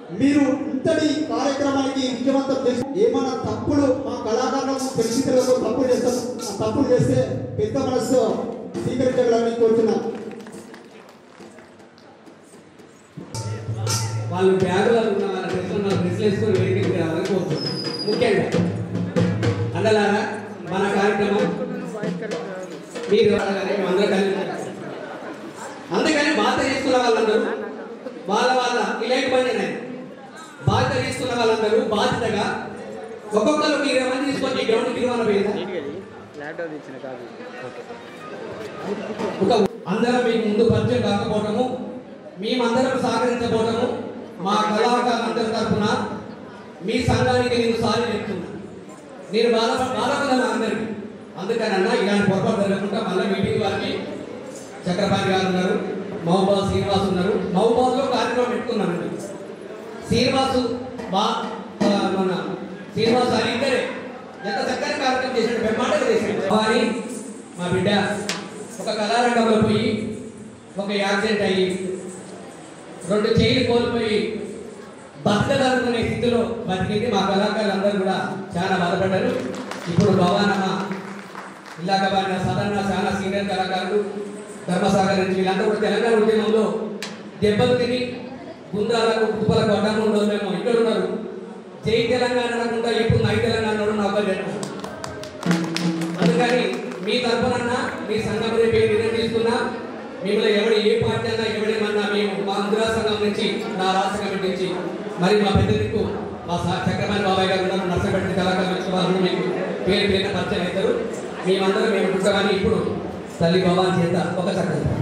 మీరు ఇంతటి కార్యక్రమానికి విజయవంతం చేసి ఏమైనా తప్పులు మా కళాకారులకు ప్రేక్షకులకు తప్పులు చేస్తాం ఆ తప్పులు చేస్తే పెద్ద మనసు స్వీకరించగలని కోరుతున్నాం వాళ్ళు బ్యాగులో ఉన్న వాళ్ళ డ్రెస్సులు మన డ్రెస్సులు వేసుకొని వేదికకి రావాలని కోరుతున్నాం ముఖ్యంగా అందలారా మన కార్యక్రమం మీరు అడగాలి, మేము అందరం కలిసి ఉంటాం. అందుకని బాధ్యత తీసుకున్న వాళ్ళందరూ వాళ్ళ వాళ్ళ ఇలాంటి పని నేను బాధ్యత తీసుకున్న వాళ్ళందరూ బాధ్యతగా ఒక్కొక్కరు ఒక ఇరవై మంది తీసుకొని ఈ గ్రౌండ్ తిరుమల పోయిందా ల్యాప్టాప్ ఇచ్చిన కాదు ఒక అందరం మీకు ముందు పరిచయం కాకపోవటము మేమందరం సహకరించబోవటము మా కళాకారులందరి తరఫున మీ సంఘానికి నేను సారి చెప్తున్నా నేను బాధ బాధపడ్డాను అందరికి అందుకని అన్న ఇలాంటి పొరపాటు జరగకుండా మళ్ళీ మీటింగ్ వారికి చక్రపాణి గారు ఉన్నారు మహబాద్ శ్రీనివాస్ ఉన్నారు మహబాద్లో కార్యక్రమం పెట్టుకున్నానండి శ్రీనివాసు బా ఆ, మన శ్రీనివాస్ అని ఇద్దరే ఎంత చక్కని కార్యక్రమం చేశాడు బ్రహ్మాండంగా చేశాడు కానీ మా బిడ్డ ఒక కళారంగంలో పోయి ఒక యాక్సిడెంట్ అయ్యి రెండు చేయిలు కోల్పోయి బతకదనుకునే స్థితిలో బతికింది మా కళాకారులు అందరూ కూడా చాలా బాధపడ్డారు ఇప్పుడు భవానమ్మ ఇలాగ వారిన సాధారణ చాలా సీనియర్ కళాకారులు ధర్మసాగర్ నుంచి వీళ్ళంతా కూడా తెలంగాణ ఉద్యమంలో దెబ్బలు తిని గుండ్రాలకు కుప్పలకు అడ్డం ఉండదు మేము ఇక్కడ ఉన్నారు జై తెలంగాణ అనకుండా ఇప్పుడు నై తెలంగాణ నాకు లేదు అందుకని మీ తరపున మీ సంఘం రేపు ఏ నిర్ణయం తీసుకున్నా మిమ్మల్ని ఎవడు ఏ పార్టీ అన్నా ఎవడేమన్నా మేము మా ఇందిరా సంఘం నుంచి నా రాష్ట్ర కమిటీ నుంచి మరి మా పెద్ద దిక్కు మా సా- చక్రపాణి బాబాయ్ గారు ఉన్నారు నర్సపేట కళాకారులు వచ్చిన వాళ్ళు మీకు పేరు పేరున పరిచయం అవుతారు మేమందరం మేము ఉంటామని ఇప్పుడు తల్లి బాబా చేత ఒక చక్కగా